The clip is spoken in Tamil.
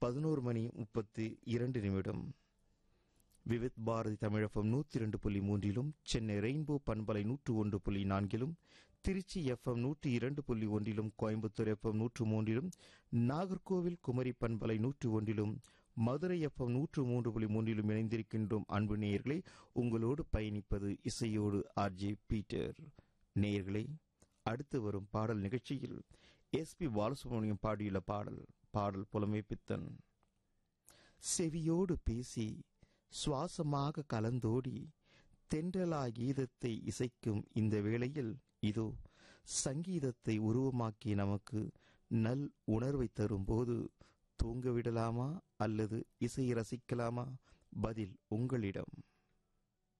பதினோரு மணி முப்பத்தி இரண்டு நிமிடம் விவித் பாரதி தமிழகம் நூத்தி இரண்டு புள்ளி மூன்றிலும் சென்னை ரெயின்போ பண்பலை நூற்று ஒன்று புள்ளி நான்கிலும் திருச்சி எஃப்எம் நூற்றி இரண்டு புள்ளி ஒன்றிலும் கோயம்புத்தூர் எஃப்எம் நூற்று மூன்றிலும் நாகர்கோவில் குமரி பண்பலை நூற்று ஒன்றிலும் மதுரை எஃப்எம் நூற்று மூன்று புள்ளி மூன்றிலும் இணைந்திருக்கின்றோம் அன்பு நேயர்களே உங்களோடு பயணிப்பது இசையோடு ஆர்ஜே பீட்டர் நேயர்களே அடுத்து வரும் பாடல் நிகழ்ச்சியில் எஸ் பி பாலசுப்ரமணியம் பாடியுள்ள பாடல் பாடல் புலமை பித்தன் செவியோடு பேசி சுவாசமாக கலந்தோடி தென்றலா கீதத்தை இசைக்கும் இந்த வேளையில் இதோ சங்கீதத்தை உருவமாக்கி நமக்கு நல் உணர்வை தரும்போது தூங்க விடலாமா அல்லது இசையை ரசிக்கலாமா பதில் உங்களிடம்